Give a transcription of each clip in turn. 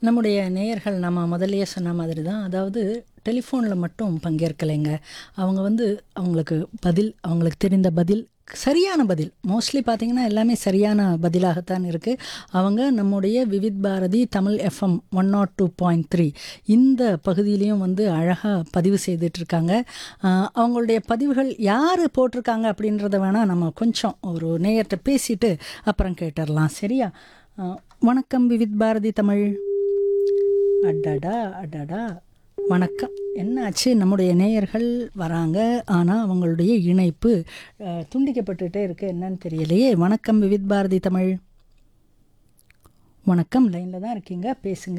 நம்முடைய நேயர்கள் நம்ம முதல்லயே சொன்ன மாதிரி தான் அதாவது டெலிஃபோனில் மட்டும் பங்கேற்கலைங்க அவங்க வந்து அவங்களுக்கு பதில் அவங்களுக்கு தெரிந்த பதில் சரியான பதில் மோஸ்ட்லி பார்த்தீங்கன்னா எல்லாமே சரியான பதிலாகத்தான் இருக்குது அவங்க நம்முடைய Vividh Bharati Tamil FM one naught two point three இந்த பகுதியிலையும் வந்து அழகாக பதிவு செய்துட்ருக்காங்க அவங்களுடைய பதிவுகள் யார் போட்டிருக்காங்க அப்படின்றத வேணால் நம்ம கொஞ்சம் ஒரு நேயர்கிட்ட பேசிட்டு அப்புறம் கேட்டுடலாம் சரியா ஆஹ், வணக்கம் விவித் பாரதி தமிழ் அடடா அடடா வணக்கம் என்னாச்சு நம்முடைய நேயர்கள் வராங்க ஆனால் அவங்களுடைய இணைப்பு அஹ், துண்டிக்கப்பட்டுட்டே இருக்கு என்னன்னு தெரியலையே வணக்கம் விவித் பாரதி தமிழ் வணக்கம் லைனில் தான் இருக்கீங்க பேசுங்க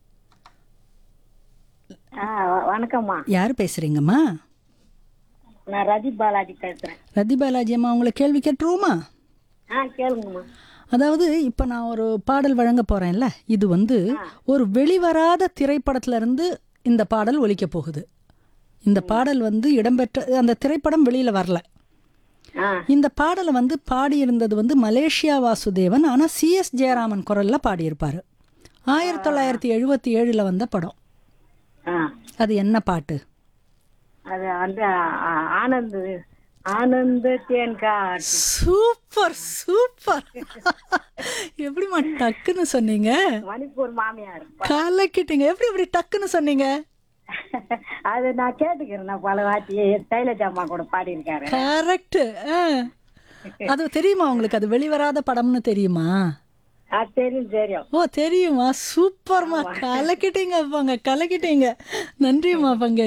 ஆ வ- வணக்கம்மா யார் பேசுகிறீங்கம்மா நான் ரதி பாலாஜி பேசுறேன் ரதி பாலாஜி அம்மா உங்களை கேள்வி கேட்டுருவோமா ஆ கேளுங்கம்மா அதாவது இப்போ நான் ஒரு பாடல் வழங்க போகிறேன்ல இது வந்து ஒரு வெளிவராத திரைப்படத்துல இருந்து இந்த பாடல் ஒலிக்க போகுது இந்த பாடல் வந்து இடம்பெற்ற அந்த திரைப்படம் வெளியில் வரல ஆ இந்த பாடலை வந்து பாடியிருந்தது வந்து மலேசியா வாசுதேவன் ஆனால் சிஎஸ் ஜெயராமன் குரலில் பாடியிருப்பார் ஆயிரத்தி தொள்ளாயிரத்தி எழுபத்தி ஏழில் வந்த படம் ஆ அது என்ன பாட்டு அது அந்த ஆ- ஆனந்த் ஆனந்த தேன் காட்டு சூப்பர் சூப்பர் எப்படிம்மா டக்குன்னு சொன்னீங்க மணிப்பூர் மாமியார் கலக்கிட்டீங்க எப்படி இப்படி டக்குன்னு சொன்னீங்க அது நான் கேட்டுக்கிறேன் நான் பல வாட்டி சைலஜா அம்மா கூட பாடியிருக்காரு கரெக்ட் அது தெரியுமா உங்களுக்கு அது வெளிவராத படம்னு தெரியுமா அது தெரியும் தெரியும் ஓ தெரியுமா சூப்பர்மா கலக்கிட்டீங்க அப்பாங்க கலக்கிட்டீங்க நன்றிம்மா பங்க